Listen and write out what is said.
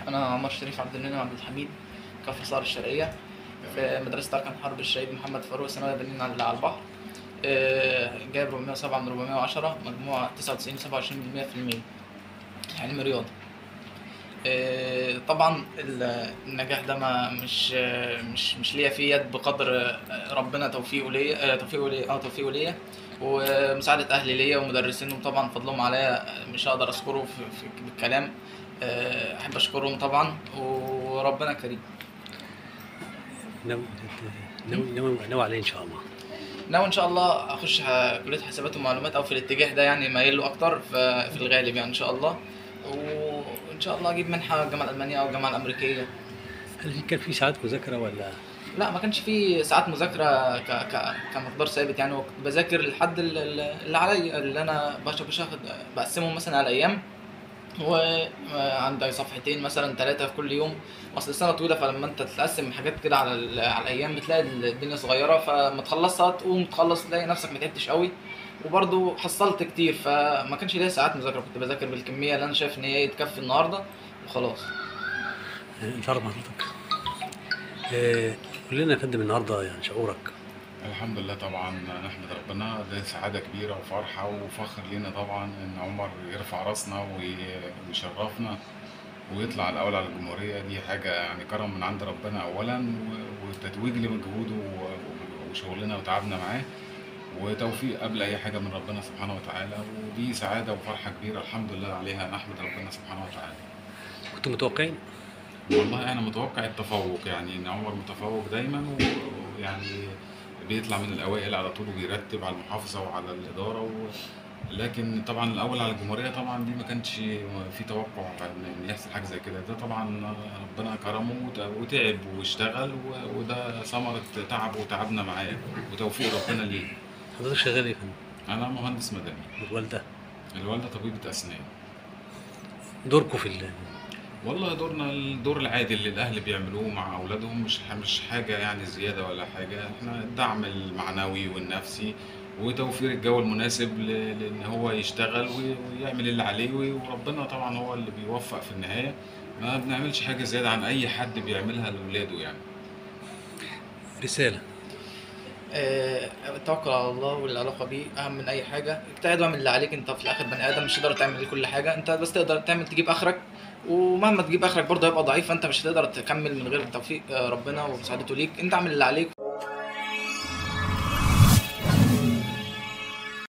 انا عمر شريف عبد المنعم عبد الحميد كفر صار الشرقيه في مدرسه اركان حرب الشهيد محمد فاروق ثانويه بنين على على البحر آه، جايب 407 من 410 مجموعه 99 27% علم رياضه آه، طبعا ال- النجاح ده ما مش آه، مش مش ليا فيه يد بقدر آه، ربنا توفيقه ليا آه، توفيقه ليا اه توفيقه ليا ومساعدة أهلي ليا ومدرسينهم طبعا فضلهم عليا مش هقدر أذكره في, في بالكلام آه، أحب أشكرهم طبعا وربنا كريم ناوي ناوي ناوي ناوي عليه ان شاء الله ناوي إن شاء الله أخش ح- كلية حسابات ومعلومات أو في الاتجاه ده يعني مايل له أكتر ف- في الغالب يعني إن شاء الله وإن شاء الله أجيب منحة الجامعة الألمانية أو الجامعة الأمريكية هل في- كان في ساعات مذاكره ولا لا ما كانش في ساعات مذاكرة ك... ك... كمقدار ثابت يعني وكنت بذاكر الحد ال- ال- اللي عليا اللي أنا باخد باخد بقسمهم مثلا على أيام وعندي صفحتين مثلا ثلاثة في كل يوم أصل السنة طويلة فلما أنت تقسم حاجات كده على ال... على الأيام بتلاقي الدنيا صغيرة فما تخلصها تقوم تخلص تلاقي نفسك ما تعبتش قوي وبرضه حصلت كتير فما كانش ليا ساعات مذاكرة كنت بذاكر بالكمية اللي أنا شايف إن هي تكفي النهاردة وخلاص نتعرف مع حضرتك آه، قول لنا يا فندم النهارده يعني شعورك الحمد لله طبعا نحمد ربنا ده سعادة كبيرة وفرحة وفخر لينا طبعا إن عمر يرفع راسنا وي- ويشرفنا ويطلع الأول على الجمهورية دي حاجة يعني كرم من عند ربنا أولا و- وتتويج لمجهوده و- وشغلنا وتعبنا معاه وتوفيق قبل أي حاجة من ربنا سبحانه وتعالى ودي سعادة وفرحة كبيرة الحمد لله عليها نحمد ربنا سبحانه وتعالى كنتوا متوقعين والله انا متوقع التفوق يعني ان عمر متفوق دايما و- ويعني بيطلع من الاوائل على طول وبيرتب على المحافظه وعلى الاداره و... لكن طبعا الاول على الجمهوريه طبعا دي ما كانش في توقع ان يحصل حاجه زي كده ده طبعا ربنا كرمه وت- وتعب واشتغل و- وده ثمره تعب وتعبنا معاه وتوفيق ربنا ليه حضرتك شغال ايه يا فندم انا مهندس مدني والوالده الوالده طبيبه اسنان دوركم في ال- والله دورنا الدور العادي اللي الاهل بيعملوه مع اولادهم مش مش حاجه يعني زياده ولا حاجه احنا الدعم المعنوي والنفسي وتوفير الجو المناسب ل- لان هو يشتغل وي- ويعمل اللي عليه وي- وربنا طبعا هو اللي بيوفق في النهايه ما بنعملش حاجه زياده عن اي حد بيعملها لاولاده يعني رساله آه، التوكل على الله والعلاقه بيه اهم من اي حاجه اجتهد واعمل اللي عليك انت في الاخر بني ادم مش هتقدر تعمل كل حاجه انت بس تقدر تعمل تجيب اخرك ومهما تجيب اخرك برضه هيبقى ضعيف فانت مش هتقدر تكمل من غير توفيق آه، ربنا ومساعدته ليك انت اعمل اللي عليك